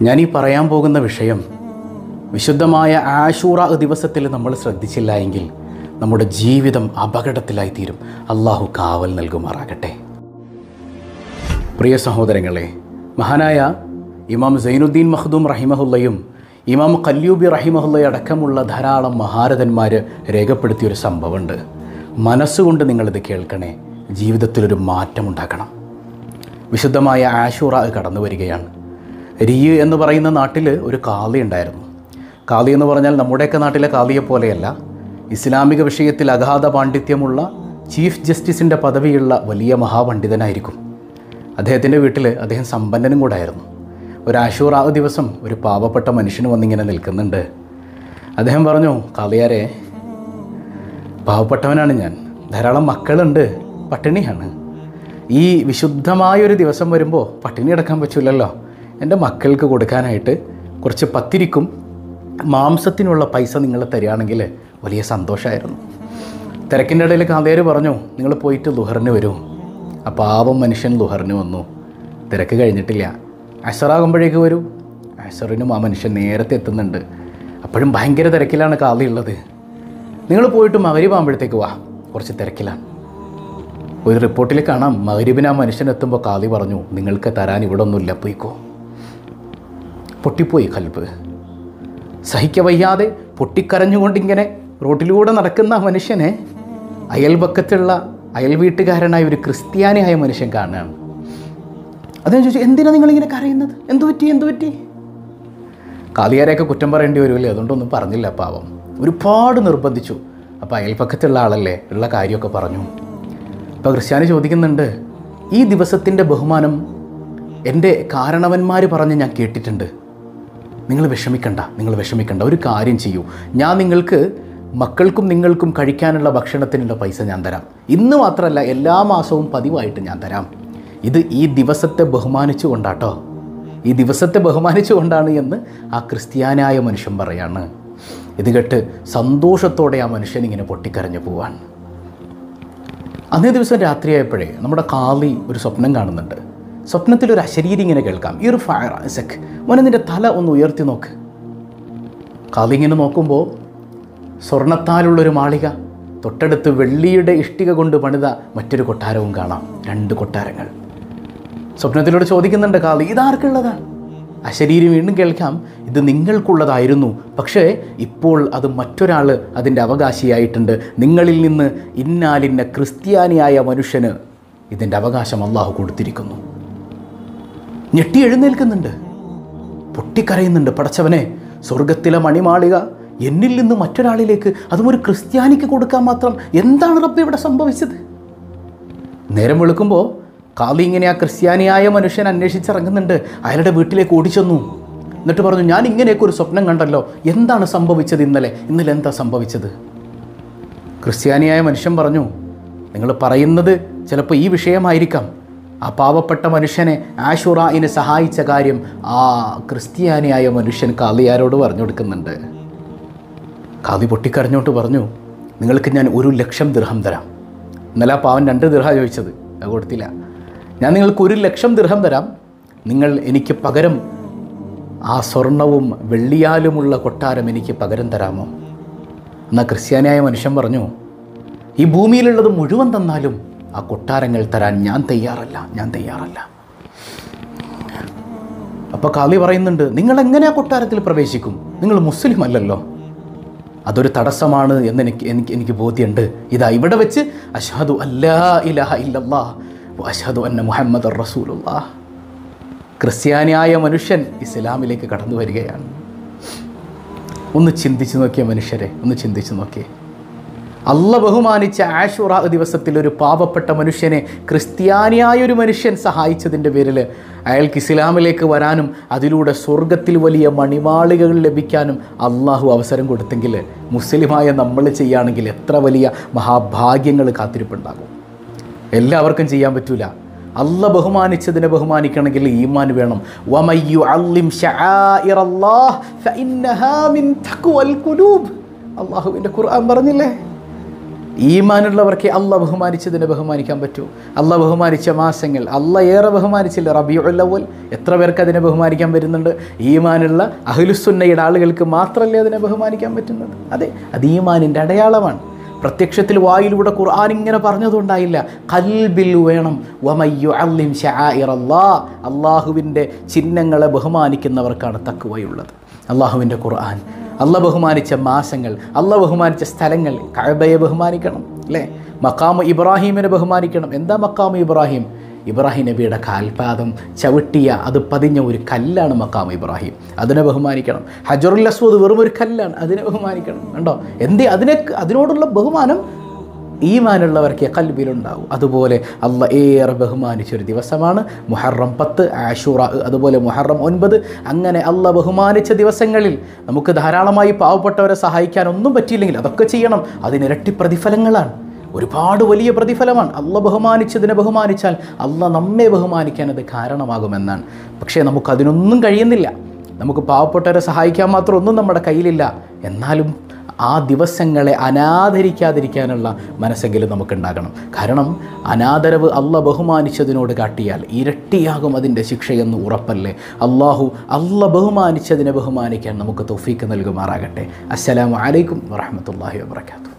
ഞാൻ ഈ പറയാൻ പോകുന്ന വിഷയം വിശുദ്ധമായ ആഷൂറ ദിവസത്തിൽ നമ്മൾ ശ്രദ്ധിച്ചില്ല എങ്കിൽ നമ്മുടെ ജീവിതം അപകടത്തിലായി തീരും അള്ളാഹു കാവൽ നൽകുമാറാകട്ടെ പ്രിയ സഹോദരങ്ങളെ മഹാനായ ഇമാം സൈനുദ്ദീൻ മഖ്ദൂം റഹിമഹുല്ലയും ഇമാം കല്യൂബി റഹിമഹുല്ലയും അടക്കമുള്ള ധാരാളം മഹാരഥന്മാർ രേഖപ്പെടുത്തിയൊരു സംഭവമുണ്ട് മനസ്സുകൊണ്ട് നിങ്ങളിത് കേൾക്കണേ ജീവിതത്തിലൊരു മാറ്റമുണ്ടാക്കണം വിശുദ്ധമായ ആഷൂറ കടന്നു വരികയാണ് റിയു എന്ന് പറയുന്ന നാട്ടിൽ ഒരു കാളി ഉണ്ടായിരുന്നു കാളി എന്ന് പറഞ്ഞാൽ നമ്മുടെയൊക്കെ നാട്ടിലെ കാളിയെ പോലെയല്ല ഇസ്ലാമിക വിഷയത്തിൽ അഗാധ പാണ്ഡിത്യമുള്ള ചീഫ് ജസ്റ്റിസിൻ്റെ പദവിയുള്ള വലിയ മഹാപണ്ഡിതനായിരിക്കും അദ്ദേഹത്തിൻ്റെ വീട്ടിൽ അദ്ദേഹം സമ്പന്നനും കൂടെ ആയിരുന്നു ഒരു ആഷൂറ ദിവസം ഒരു പാവപ്പെട്ട മനുഷ്യന് വന്നിങ്ങനെ നിൽക്കുന്നുണ്ട് അദ്ദേഹം പറഞ്ഞു കാളിയാരെ പാവപ്പെട്ടവനാണ് ഞാൻ ധാരാളം മക്കളുണ്ട് പട്ടിണിയാണ് ഈ വിശുദ്ധമായൊരു ദിവസം വരുമ്പോൾ പട്ടിണി അടക്കാൻ പറ്റില്ലല്ലോ എൻ്റെ മക്കൾക്ക് കൊടുക്കാനായിട്ട് കുറച്ച് പത്തിരിക്കും മാംസത്തിനുള്ള പൈസ നിങ്ങൾ തരികയാണെങ്കിൽ വലിയ സന്തോഷമായിരുന്നു തിരക്കിൻ്റെ ഇടയിൽ കാന്തേര് പറഞ്ഞു നിങ്ങൾ പോയിട്ട് ലുഹറിന് വരൂ ആ പാവം മനുഷ്യൻ ലുഹറിന് വന്നു തിരക്ക് കഴിഞ്ഞിട്ടില്ല അസറാകുമ്പോഴേക്ക് വരൂ അസറിനും ആ മനുഷ്യൻ നേരത്തെ എത്തുന്നുണ്ട് അപ്പോഴും ഭയങ്കര തിരക്കിലാണ് കാളിയുള്ളത് നിങ്ങൾ പോയിട്ട് മകരിപ്പാകുമ്പോഴത്തേക്ക് വാ കുറച്ച് തിരക്കിലാണ് ഒരു റിപ്പോർട്ടിൽ കാണാം മകരിബിന് ആ മനുഷ്യൻ എത്തുമ്പോൾ കാളി പറഞ്ഞു നിങ്ങൾക്ക് തരാൻ ഇവിടെ ഒന്നുമില്ല പോയിക്കോ പൊട്ടിപ്പോയി കൽബ് സഹിക്കവയ്യാതെ പൊട്ടിക്കരഞ്ഞുകൊണ്ടിങ്ങനെ റോട്ടിലൂടെ നടക്കുന്ന ആ മനുഷ്യനെ അയൽപക്കത്തുള്ള അയൽ വീട്ടുകാരനായ ഒരു ക്രിസ്ത്യാനിയായ മനുഷ്യൻ കാണുകയാണ് അദ്ദേഹം ചോദിച്ചു എന്തിനാ നിങ്ങളിങ്ങനെ കരയുന്നത് എന്തു പറ്റി എന്തു പറ്റി കാളിയാരെയൊക്കെ കുറ്റം പറയേണ്ടി വരുമല്ലേ അതുകൊണ്ടൊന്നും പറഞ്ഞില്ല പാവം ഒരുപാട് നിർബന്ധിച്ചു അപ്പോൾ അയൽപക്കത്തുള്ള ആളല്ലേ ഉള്ള കാര്യമൊക്കെ പറഞ്ഞു അപ്പോൾ ക്രിസ്ത്യാനി ചോദിക്കുന്നുണ്ട് ഈ ദിവസത്തിൻ്റെ ബഹുമാനം എൻ്റെ കാരണവന്മാർ പറഞ്ഞ് ഞാൻ കേട്ടിട്ടുണ്ട് നിങ്ങൾ വിഷമിക്കണ്ട നിങ്ങൾ വിഷമിക്കണ്ട ഒരു കാര്യം ചെയ്യൂ ഞാൻ നിങ്ങൾക്ക് മക്കൾക്കും നിങ്ങൾക്കും കഴിക്കാനുള്ള ഭക്ഷണത്തിനുള്ള പൈസ ഞാൻ തരാം ഇന്ന് മാത്രമല്ല എല്ലാ മാസവും പതിവായിട്ട് ഞാൻ തരാം ഇത് ഈ ദിവസത്തെ ബഹുമാനിച്ചു കൊണ്ടാട്ടോ ഈ ദിവസത്തെ ബഹുമാനിച്ചു കൊണ്ടാണ് എന്ന് ആ ക്രിസ്ത്യാനായ മനുഷ്യൻ പറയാണ് ഇത് കേട്ട് സന്തോഷത്തോടെ ആ മനുഷ്യൻ ഇങ്ങനെ പൊട്ടിക്കരഞ്ഞു പോവാൻ അന്നേ ദിവസം രാത്രിയായപ്പോഴേ നമ്മുടെ കാളി ഒരു സ്വപ്നം കാണുന്നുണ്ട് സ്വപ്നത്തിൽ ഒരു അശരീരി ഇങ്ങനെ കേൾക്കാം ഇർ ഫയർ സെക് മോനെ നിൻ്റെ തല ഒന്ന് ഉയർത്തി നോക്ക് കാളി ഇങ്ങനെ നോക്കുമ്പോൾ സ്വർണത്താലുള്ളൊരു മാളിക തൊട്ടടുത്ത് വെള്ളിയുടെ ഇഷ്ടിക കൊണ്ട് പണിത മറ്റൊരു കൊട്ടാരവും കാണാം രണ്ട് കൊട്ടാരങ്ങൾ സ്വപ്നത്തിലൂടെ ചോദിക്കുന്നുണ്ട് കാളി ഇതാർക്കുള്ളതാണ് അശരീരി വീണ്ടും കേൾക്കാം ഇത് നിങ്ങൾക്കുള്ളതായിരുന്നു പക്ഷേ ഇപ്പോൾ അത് മറ്റൊരാൾ അതിൻ്റെ അവകാശിയായിട്ടുണ്ട് നിങ്ങളിൽ നിന്ന് ഇന്നാലിന്ന ക്രിസ്ത്യാനിയായ മനുഷ്യന് ഇതിൻ്റെ അവകാശം അള്ളാഹു കൊടുത്തിരിക്കുന്നു ഞെട്ടി എഴുന്നേൽക്കുന്നുണ്ട് പൊട്ടിക്കരയുന്നുണ്ട് പടച്ചവനെ സ്വർഗത്തിലെ മണിമാളിക എന്നിൽ നിന്ന് മറ്റൊരാളിലേക്ക് അതും ഒരു ക്രിസ്ത്യാനിക്ക് കൊടുക്കാൻ മാത്രം എന്താണ് റബ്ബ് ഇവിടെ സംഭവിച്ചത് നേരം വെളുക്കുമ്പോൾ കാളി ഇങ്ങനെ ആ ക്രിസ്ത്യാനിയായ മനുഷ്യൻ അന്വേഷിച്ചിറങ്ങുന്നുണ്ട് അയാളുടെ വീട്ടിലേക്ക് ഓടിച്ചെന്നു എന്നിട്ട് പറഞ്ഞു ഞാൻ ഇങ്ങനെയൊക്കെ ഒരു സ്വപ്നം കണ്ടല്ലോ എന്താണ് സംഭവിച്ചത് ഇന്നലെ ഇന്നലെ എന്താ സംഭവിച്ചത് ക്രിസ്ത്യാനിയായ മനുഷ്യൻ പറഞ്ഞു നിങ്ങൾ പറയുന്നത് ചിലപ്പോൾ ഈ വിഷയമായിരിക്കാം ആ പാവപ്പെട്ട മനുഷ്യനെ ആഷുറായിനെ സഹായിച്ച കാര്യം ആ ക്രിസ്ത്യാനിയായ മനുഷ്യൻ കാളിയാരോട് പറഞ്ഞു കൊടുക്കുന്നുണ്ട് കാളി പൊട്ടിക്കരഞ്ഞോട്ട് പറഞ്ഞു നിങ്ങൾക്ക് ഞാൻ ഒരു ലക്ഷം ദൃഹം തരാം ഇന്നലെ ആ പാവൻ രണ്ട് ദൃഹ ചോദിച്ചത് അത് കൊടുത്തില്ല ഞാൻ നിങ്ങൾക്ക് ഒരു ലക്ഷം ദൃഹം തരാം നിങ്ങൾ എനിക്ക് പകരം ആ സ്വർണവും വെള്ളിയാലുമുള്ള കൊട്ടാരം എനിക്ക് പകരം തരാമോ എന്നാൽ ക്രിസ്ത്യാനിയായ മനുഷ്യൻ പറഞ്ഞു ഈ ഭൂമിയിലുള്ളത് മുഴുവൻ തന്നാലും ആ കൊട്ടാരങ്ങൾ തരാൻ ഞാൻ തയ്യാറല്ല ഞാൻ തയ്യാറല്ല അപ്പോൾ കാളി പറയുന്നുണ്ട് നിങ്ങൾ എങ്ങനെ ആ കൊട്ടാരത്തിൽ പ്രവേശിക്കും നിങ്ങൾ മുസ്ലിം അല്ലല്ലോ അതൊരു തടസ്സമാണ് എന്ന് എനിക്ക് എനിക്ക് എനിക്ക് ബോധ്യമുണ്ട് ഇതാ ഇവിടെ വെച്ച് അഷഹദു അല്ലാ ഇലഹ ഇല്ലല്ലാ അഷഹദു അന്ന മുഹമ്മദ് റസൂലുള്ള ക്രിസ്ത്യാനിയായ മനുഷ്യൻ ഇസ്ലാമിലേക്ക് കടന്നു വരികയാണ് ഒന്ന് ചിന്തിച്ചു നോക്കിയ മനുഷ്യരെ ഒന്ന് ചിന്തിച്ചു നോക്കിയേ അല്ല ബഹുമാനിച്ച ആഷുറ ദിവസത്തിൽ ഒരു പാവപ്പെട്ട മനുഷ്യനെ ക്രിസ്ത്യാനിയായ ഒരു മനുഷ്യൻ സഹായിച്ചതിൻ്റെ പേരിൽ അയാൾക്ക് ഇസ്ലാമിലേക്ക് വരാനും അതിലൂടെ സ്വർഗത്തിൽ വലിയ മണിമാളികകൾ ലഭിക്കാനും അള്ളാഹു അവസരം കൊടുത്തെങ്കിൽ മുസ്ലിമായ നമ്മൾ ചെയ്യുകയാണെങ്കിൽ എത്ര വലിയ മഹാഭാഗ്യങ്ങൾ കാത്തിരിപ്പുണ്ടാകും എല്ലാവർക്കും ചെയ്യാൻ പറ്റൂല അല്ല ബഹുമാനിച്ചതിനെ ബഹുമാനിക്കണമെങ്കിൽ ഈമാൻ വേണം വമയ്യു അള്ളിം അള്ളാഹുവിൻ്റെ ഖുർആൻ പറഞ്ഞില്ലേ ഈമാനുള്ളവർക്ക് അല്ല ബഹുമാനിച്ചതിനെ ബഹുമാനിക്കാൻ പറ്റൂ അല്ല ബഹുമാനിച്ച മാസങ്ങൾ അല്ല ഏറെ ബഹുമാനിച്ചില്ല റബിയുള്ളവൽ എത്ര പേർക്ക് അതിനെ ബഹുമാനിക്കാൻ പറ്റുന്നുണ്ട് ഈമാനുള്ള അഹ്ലുസുന്നയുടെ ആളുകൾക്ക് മാത്രമല്ലേ അതിനെ ബഹുമാനിക്കാൻ പറ്റുന്നത് അതെ അത് ഈമാനിൻ്റെ അടയാളമാണ് പ്രത്യക്ഷത്തിൽ വായിലൂടെ ഖുർആൻ ഇങ്ങനെ പറഞ്ഞതുകൊണ്ടായില്ല കൽബിൽ വേണം വമയ്യു അല്ലിം ഷാഇറല്ലാ അള്ളാഹുവിൻ്റെ ചിഹ്നങ്ങളെ ബഹുമാനിക്കുന്നവർക്കാണ് തക്കുവയുള്ളത് അള്ളാഹുവിൻ്റെ ഖുർആൻ അല്ല ബഹുമാനിച്ച മാസങ്ങൾ അല്ല ബഹുമാനിച്ച സ്ഥലങ്ങൾ കഴബയെ ബഹുമാനിക്കണം അല്ലേ മക്കാമ് ഇബ്രാഹിമിനെ ബഹുമാനിക്കണം എന്താ മക്കാമ് ഇബ്രാഹിം ഇബ്രാഹിം നബിയുടെ കാൽപാദം ചവിട്ടിയ അത് പതിഞ്ഞ ഒരു കല്ലാണ് മക്കാം ഇബ്രാഹിം അതിനെ ബഹുമാനിക്കണം ഹജറുൽ അസ്വദ് വെറും ഒരു കല്ലാണ് അതിനെ ബഹുമാനിക്കണം കണ്ടോ എന്തേ അതിനെ അതിനോടുള്ള ബഹുമാനം ഈമാനുള്ളവർക്ക് കൽബിലുണ്ടാവും അതുപോലെ അല്ല ഏറെ ബഹുമാനിച്ചൊരു ദിവസമാണ് മുഹറം പത്ത് ആഷൂറ അതുപോലെ മുഹറം ഒൻപത് അങ്ങനെ അല്ല ബഹുമാനിച്ച ദിവസങ്ങളിൽ നമുക്ക് ധാരാളമായി പാവപ്പെട്ടവരെ സഹായിക്കാൻ ഒന്നും പറ്റിയില്ലെങ്കിൽ അതൊക്കെ ചെയ്യണം അതിനിരട്ടി പ്രതിഫലങ്ങളാണ് ഒരുപാട് വലിയ പ്രതിഫലമാണ് അല്ല ബഹുമാനിച്ചതിനെ ബഹുമാനിച്ചാൽ അല്ല നമ്മെ ബഹുമാനിക്കാൻ അത് കാരണമാകുമെന്നാണ് പക്ഷേ നമുക്കതിനൊന്നും കഴിയുന്നില്ല നമുക്ക് പാവപ്പെട്ടവരെ സഹായിക്കാൻ മാത്രം ഒന്നും നമ്മുടെ കയ്യിലില്ല എന്നാലും ആ ദിവസങ്ങളെ അനാദരിക്കാതിരിക്കാനുള്ള മനസ്സെങ്കിലും നമുക്കുണ്ടാകണം കാരണം അനാദരവ് അല്ല ബഹുമാനിച്ചതിനോട് കാട്ടിയാൽ ഇരട്ടിയാകും അതിൻ്റെ ശിക്ഷയെന്ന് ഉറപ്പല്ലേ അള്ളാഹു അല്ല ബഹുമാനിച്ചതിനെ ബഹുമാനിക്കാൻ നമുക്ക് തൊഫീക്ക് നൽകുമാറാകട്ടെ അസ്സലാമു അലൈക്കും വറഹമത്തല്ലാഹി വാബർക്കാത്തു